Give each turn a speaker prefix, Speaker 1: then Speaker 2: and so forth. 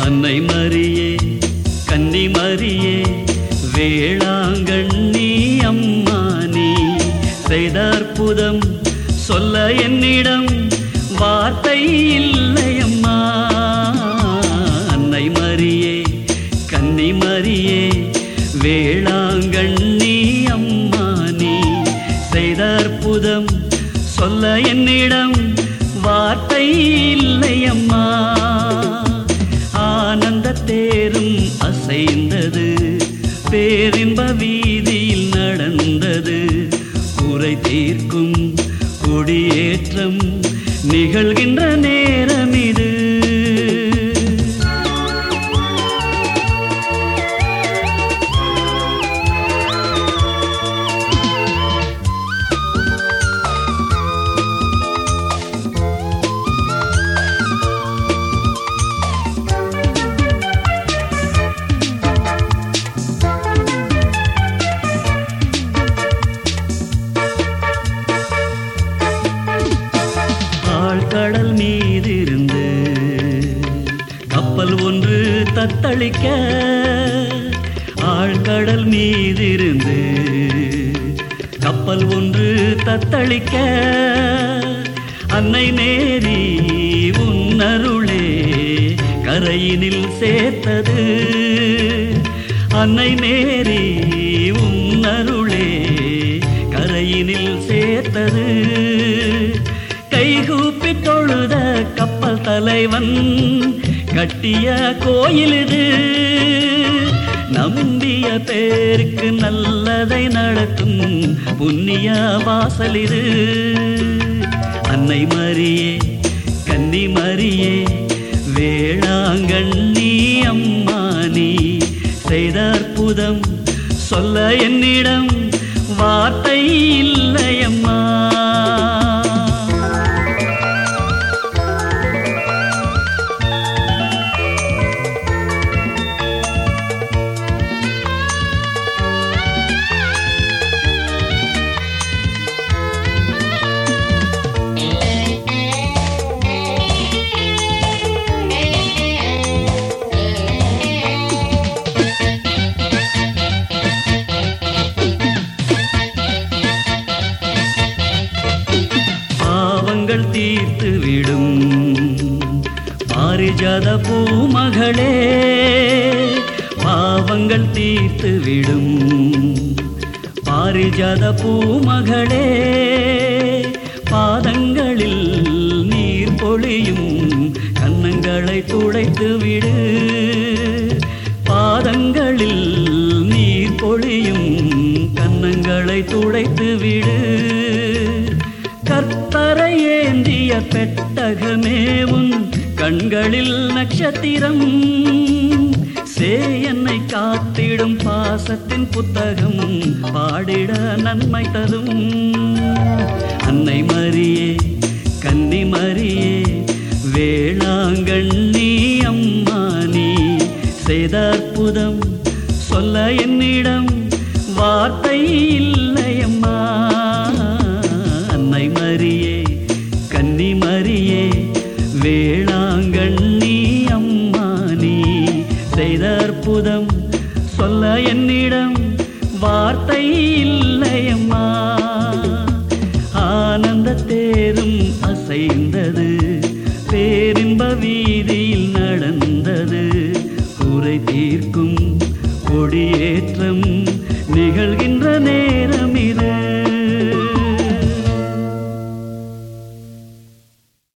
Speaker 1: அன்னை மரியே கன்னி மரியே வேளாங்கண்ணி அம்மா நீ செய்த அற்புதம் சொல்ல என்னிடம் வார்த்தை இல்லையம்மா அன்னை மரியே கன்னி மரியே வேளாங்கண்ணி அம்மா நீ செய்த அற்புதம் சொல்ல என்னிடம் வார்த்தை இல்லையம்மா ஆனந்த தேரும் அசைந்தது பேரின்ப வீதியில் நடந்தது குறை தீர்க்கும் குடியேற்றம் நிகழ்கின்ற நேரம் இது ஆழ்கடல் மீதிருந்து கப்பல் ஒன்று தத்தளிக்க ஆழ்கடல் மீதிருந்து கப்பல் ஒன்று தத்தளிக்க அன்னை நேரி உன்னருளே கரையினில் சேர்த்தது அன்னை மேரி உன்னருளே கரையினில் சேர்த்தது கைகூப்பி தொழுத கப்பல் தலைவன் கட்டிய கோயில் இது நம்பிய பேருக்கு நல்லதை நடக்கும் புண்ணிய வாசல் இது அன்னை மரியே கன்னி மரியே வேளாங்கண்ணி அம்மா நீ செய்த அற்புதம் சொல்ல என்னிடம் வார்த்தை இல்லையம்மா பாவங்கள் தீர்த்து விடும் பாரிஜாத பூமகளே பாவங்கள் தீர்த்து விடும் பாரிஜாத பூமகளே பாதங்களில் நீர் பொழியும் கன்னங்களை துடைத்து விடு பாதங்களில் நீர் பொழியும் கன்னங்களை துடைத்து விடு கற்பரை ஏந்திய பெட்டகமேவும் கண்களில் நட்சத்திரம் சேயன்னை காத்திடும் பாசத்தின் புத்தகம் பாடிட நன்மை தரும் அன்னை மரியே கன்னி மரியே வேளாங்கண்ணி அம்மா நீ செய்த அற்புதம் சொல்ல என்னிடம் வார்த்தை இல்லையம்மா அன்னை மரியே கன்னி மரியே வேளாங்கண்ணி அம்மா நீ செய்த அற்புதம் சொல்ல என்னிடம் வார்த்தை இல்லையம்மா ஆனந்த தேரும் அசைந்தது பேரின்ப வீதியில் நடந்தது குறை தீர்க்கும் கொடியேற்றம் நிகழ்கின்ற நேரம்